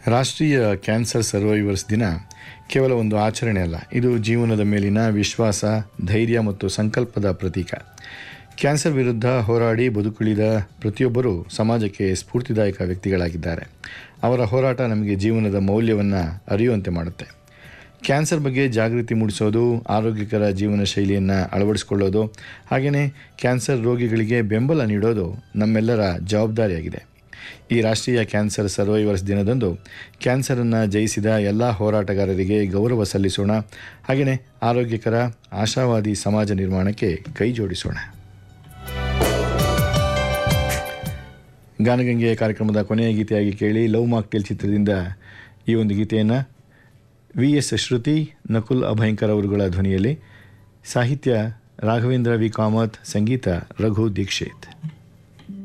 ರಾಷ್ಟ್ರೀಯ cancer survivors ದಿನ ಕೇವಲ ಒಂದು ಆಚರಣೆ ಅಲ್ಲ ಇದು ಜೀವನದ ಮೇಲಿನ ವಿಶ್ವಾಸ ಧೈರ್ಯ ಮತ್ತು ಸಂಕಲ್ಪದ ಪ್ರತೀಕ ಕ್ಯಾನ್ಸರ್ ವಿರುದ್ಧ ಹೋರಾಡಿ ಬದುಕುಳಿದ ಪ್ರತಿಯೊಬ್ಬರೂ ಸಮಾಜಕ್ಕೆ ಸ್ಫೂರ್ತಿದಾಯಕ ವ್ಯಕ್ತಿಗಳಾಗಿದ್ದಾರೆ ಅವರ ಹೋರಾಟ ನಮಗೆ ಜೀವನದ ಮೌಲ್ಯವನ್ನು ಅರಿಯುವಂತೆ ಮಾಡುತ್ತೆ ಕ್ಯಾನ್ಸರ್ ಬಗ್ಗೆ ಜಾಗೃತಿ ಮೂಡಿಸೋದು ಆರೋಗ್ಯಕರ ಜೀವನ ಶೈಲಿಯನ್ನು ಅಳವಡಿಸಿಕೊಳ್ಳೋದು ಹಾಗೆಯೇ ಕ್ಯಾನ್ಸರ್ ರೋಗಿಗಳಿಗೆ ಬೆಂಬಲ ನೀಡೋದು ನಮ್ಮೆಲ್ಲರ ಜವಾಬ್ದಾರಿಯಾಗಿದೆ ಈ ರಾಷ್ಟ್ರೀಯ ಕ್ಯಾನ್ಸರ್ ಸರ್ವೈವರ್ಸ್ ದಿನದಂದು ಕ್ಯಾನ್ಸರನ್ನು ಜಯಿಸಿದ ಎಲ್ಲ ಹೋರಾಟಗಾರರಿಗೆ ಗೌರವ ಸಲ್ಲಿಸೋಣ ಹಾಗೆಯೇ ಆರೋಗ್ಯಕರ ಆಶಾವಾದಿ ಸಮಾಜ ನಿರ್ಮಾಣಕ್ಕೆ ಕೈ ಜೋಡಿಸೋಣ ಗಾನಗಂಗೆಯ ಕಾರ್ಯಕ್ರಮದ ಕೊನೆಯ ಗೀತೆಯಾಗಿ ಕೇಳಿ ಲವ್ ಮಾಕ್ಟೇಲ್ ಚಿತ್ರದಿಂದ ಈ ಒಂದು ಗೀತೆಯನ್ನು ವಿ ಎಸ್ ಶ್ರುತಿ ನಕುಲ್ ಅಭಯಂಕರ್ ಅವರುಗಳ ಧ್ವನಿಯಲ್ಲಿ ಸಾಹಿತ್ಯ ರಾಘವೇಂದ್ರ ವಿ ಕಾಮತ್ ಸಂಗೀತ ರಘು ದೀಕ್ಷಿತ್